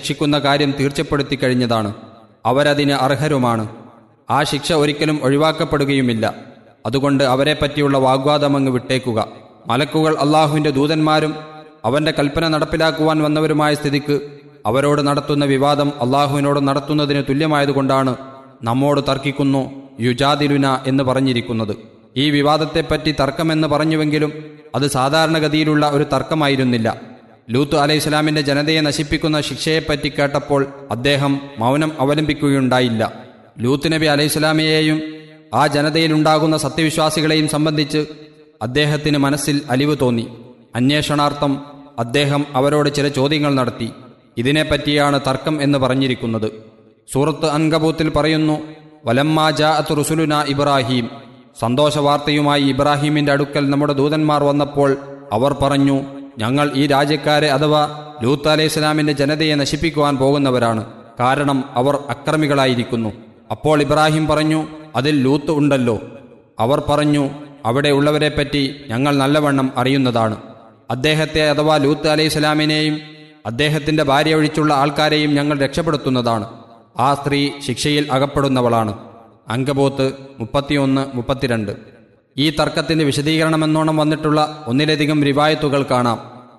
ശിക്ഷിക്കുന്ന കാര്യം തീർച്ചപ്പെടുത്തി കഴിഞ്ഞതാണ് അവരതിന് അർഹരുമാണ് ആ ശിക്ഷ ഒരിക്കലും ഒഴിവാക്കപ്പെടുകയുമില്ല അതുകൊണ്ട് അവരെപ്പറ്റിയുള്ള വാഗ്വാദമങ്ങ് വിട്ടേക്കുക മലക്കുകൾ അള്ളാഹുവിൻ്റെ ദൂതന്മാരും അവൻ്റെ കൽപ്പന നടപ്പിലാക്കുവാൻ വന്നവരുമായ സ്ഥിതിക്ക് അവരോട് നടത്തുന്ന വിവാദം അള്ളാഹുവിനോട് നടത്തുന്നതിന് തുല്യമായതുകൊണ്ടാണ് നമ്മോട് തർക്കിക്കുന്നു യുജാദിലുന എന്ന് പറഞ്ഞിരിക്കുന്നത് ഈ വിവാദത്തെപ്പറ്റി തർക്കമെന്ന് പറഞ്ഞുവെങ്കിലും അത് സാധാരണഗതിയിലുള്ള ഒരു തർക്കമായിരുന്നില്ല ലൂത്ത് അലൈഹിസ്ലാമിന്റെ ജനതയെ നശിപ്പിക്കുന്ന ശിക്ഷയെപ്പറ്റി കേട്ടപ്പോൾ അദ്ദേഹം മൗനം അവലംബിക്കുകയുണ്ടായില്ല ലൂത്ത് നബി അലൈഹിസ്ലാമിയെയും ആ ജനതയിലുണ്ടാകുന്ന സത്യവിശ്വാസികളെയും സംബന്ധിച്ച് അദ്ദേഹത്തിന് മനസ്സിൽ അലിവ് തോന്നി അന്വേഷണാർത്ഥം അദ്ദേഹം അവരോട് ചില ചോദ്യങ്ങൾ നടത്തി ഇതിനെപ്പറ്റിയാണ് തർക്കം എന്ന് പറഞ്ഞിരിക്കുന്നത് സൂറത്ത് അൻകബൂത്തിൽ പറയുന്നു വലമ്മാ ജാഅത്ത് റുസുലുന ഇബ്രാഹിം സന്തോഷവാർത്തയുമായി ഇബ്രാഹിമിന്റെ അടുക്കൽ നമ്മുടെ ദൂതന്മാർ വന്നപ്പോൾ അവർ പറഞ്ഞു ഞങ്ങൾ ഈ രാജ്യക്കാരെ അഥവാ ലൂത്ത് അലൈഹി ഇസ്ലാമിന്റെ ജനതയെ നശിപ്പിക്കുവാൻ പോകുന്നവരാണ് കാരണം അവർ അക്രമികളായിരിക്കുന്നു അപ്പോൾ ഇബ്രാഹിം പറഞ്ഞു അതിൽ ലൂത്ത് ഉണ്ടല്ലോ അവർ പറഞ്ഞു അവിടെ ഉള്ളവരെപ്പറ്റി ഞങ്ങൾ നല്ലവണ്ണം അറിയുന്നതാണ് അദ്ദേഹത്തെ അഥവാ ലൂത്ത് അലൈഹി സ്വലാമിനെയും അദ്ദേഹത്തിന്റെ ഭാര്യ ഒഴിച്ചുള്ള ആൾക്കാരെയും ഞങ്ങൾ രക്ഷപ്പെടുത്തുന്നതാണ് ആ സ്ത്രീ ശിക്ഷയിൽ അകപ്പെടുന്നവളാണ് അങ്കബോത്ത് മുപ്പത്തിയൊന്ന് മുപ്പത്തിരണ്ട് ഈ തർക്കത്തിന്റെ വിശദീകരണമെന്നോണം വന്നിട്ടുള്ള ഒന്നിലധികം റിവായത്തുകൾ കാണാം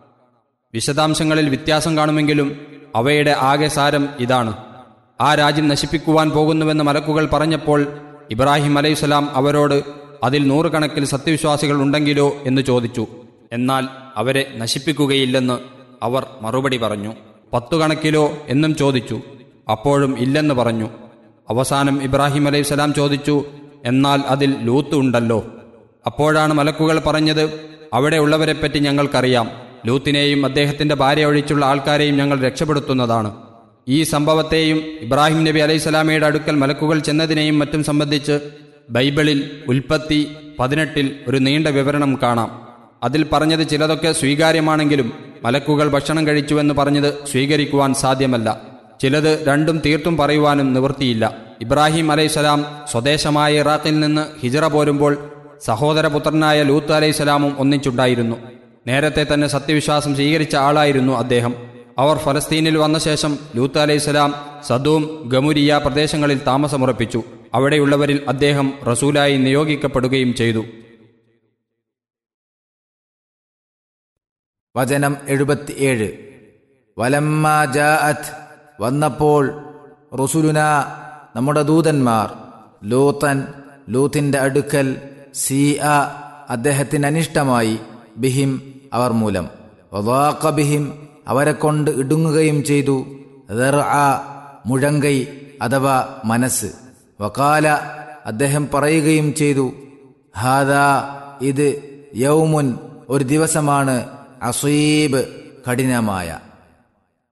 വിശദാംശങ്ങളിൽ വ്യത്യാസം കാണുമെങ്കിലും അവയുടെ ആകെ സാരം ഇതാണ് ആ രാജ്യം നശിപ്പിക്കുവാൻ പോകുന്നുവെന്ന് മലക്കുകൾ പറഞ്ഞപ്പോൾ ഇബ്രാഹിം അലൈഹിസ്സലാം അവരോട് അതിൽ നൂറുകണക്കിൽ സത്യവിശ്വാസികൾ ഉണ്ടെങ്കിലോ എന്ന് ചോദിച്ചു എന്നാൽ അവരെ നശിപ്പിക്കുകയില്ലെന്ന് അവർ മറുപടി പറഞ്ഞു പത്തു കണക്കിലോ എന്നും ചോദിച്ചു അപ്പോഴും ഇല്ലെന്ന് പറഞ്ഞു അവസാനം ഇബ്രാഹിം അലൈഹിസ്സലാം ചോദിച്ചു എന്നാൽ അതിൽ ലൂത്ത് ഉണ്ടല്ലോ അപ്പോഴാണ് മലക്കുകൾ പറഞ്ഞത് അവിടെയുള്ളവരെപ്പറ്റി ഞങ്ങൾക്കറിയാം ലൂത്തിനെയും അദ്ദേഹത്തിന്റെ ഭാര്യ ഒഴിച്ചുള്ള ആൾക്കാരെയും ഞങ്ങൾ രക്ഷപ്പെടുത്തുന്നതാണ് ഈ സംഭവത്തെയും ഇബ്രാഹിം നബി അലൈഹിസ്സലാമയുടെ അടുക്കൽ മലക്കുകൾ ചെന്നതിനെയും മറ്റും സംബന്ധിച്ച് ബൈബിളിൽ ഉൽപ്പത്തി പതിനെട്ടിൽ ഒരു നീണ്ട വിവരണം കാണാം അതിൽ പറഞ്ഞത് ചിലതൊക്കെ സ്വീകാര്യമാണെങ്കിലും മലക്കുകൾ ഭക്ഷണം കഴിച്ചുവെന്ന് പറഞ്ഞത് സ്വീകരിക്കുവാൻ സാധ്യമല്ല ചിലത് രണ്ടും തീർത്തും പറയുവാനും നിവൃത്തിയില്ല ഇബ്രാഹിം അലൈഹിസ്സലാം സ്വദേശമായ ഇറാഖിൽ നിന്ന് ഹിജറ പോരുമ്പോൾ സഹോദരപുത്രനായ ലൂത്ത് അലൈഹിസ്സലാമും ഒന്നിച്ചുണ്ടായിരുന്നു നേരത്തെ തന്നെ സത്യവിശ്വാസം സ്വീകരിച്ച ആളായിരുന്നു അദ്ദേഹം അവർ ഫലസ്തീനിൽ വന്ന ശേഷം ലൂത്ത് അലൈഹിസ്സലാം സദൂം ഗമുരിയ പ്രദേശങ്ങളിൽ താമസമുറപ്പിച്ചു അവിടെയുള്ളവരിൽ അദ്ദേഹം റസൂലായി നിയോഗിക്കപ്പെടുകയും ചെയ്തു വചനം എഴുപത്തിയേഴ് വലമ്മ ജാഅത്ത് വന്നപ്പോൾ റുസുലുന നമ്മുടെ ദൂതന്മാർ ലൂത്തൻ ലൂത്തിന്റെ അടുക്കൽ സീ അ അദ്ദേഹത്തിന് അനിഷ്ടമായി ബിഹിം അവർ മൂലം വദാഖ ബിഹിം അവരെ കൊണ്ട് ഇടുങ്ങുകയും ചെയ്തു ദർഅ മുഴങ്കൈ അഥവാ മനസ്സ് വകാല അദ്ദേഹം പറയുകയും ചെയ്തു ഹാദാ ഇത് യൗമുൻ ഒരു ദിവസമാണ് അസീബ് കഠിനമായ